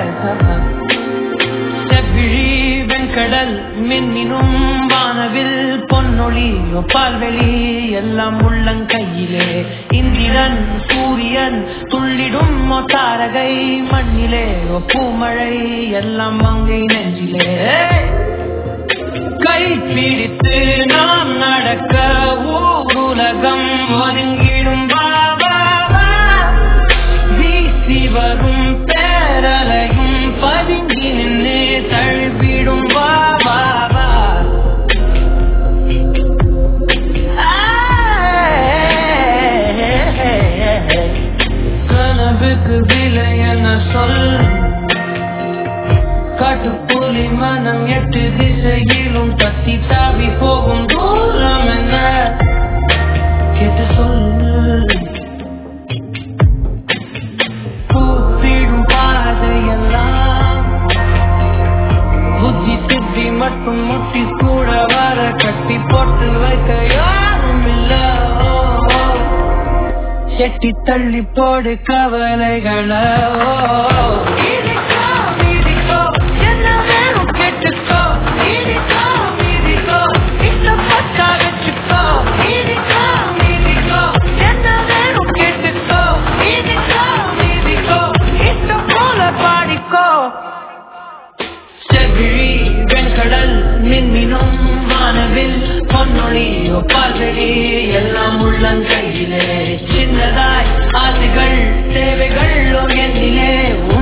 செவ்விழி வெண்கடல் மின்னினும் வானவில் பொன்னொழி பால்வெளி எல்லாம் உள்ளங்கையிலே இந்திரன் சூரியன் துள்ளிடும் தாரகை மண்ணிலே ஓ பூமழை எல்லாம் மங்கை நெஞ்சிலே கை பிடித்து நாம் நடக்க ஊருலகம் ஒதுங்கிடும் பாபா வீசி வரும் பேரலையும் பதுங்கி நின்று தழுவிடும் பாபா கனவுக்கு விலை என்ன சொல் காட்டுப்புலி மனம் எட்டு திசையிலும் தத்தி தாவி போகும் தூரம் என்ன கேட்டு சொல் கூப்பிடும் பாதையெல்லாம் புத்தி சித்தி மட்டும் முட்டி கூட வர கட்டி போட்டு வைக்க யாரும் இல்ல செட்டி தள்ளி போடு கவலைகளை இடிக்கோ, இடிக்கோ, என்ன வேணும் கேட்டுக்கோ. இடிக்கோ, இடிக்கோ, இஷ்டப்பட்டா வச்சுக்கோ. இடிக்கோ, இடிக்கோ, என்ன வேணும் கேட்டுக்கோ. இடிக்கோ, இடிக்கோ, இஷ்டம் போல பாடிக்கோ செவ்விழி வெண்கடல் மின்மினும் வானவில் பொன்னொழி ஒப்பாசடி எல்லாம் உள்ளங்கையிலே சின்னதாய் ஆசைகள் தேவைகள் என்னிலே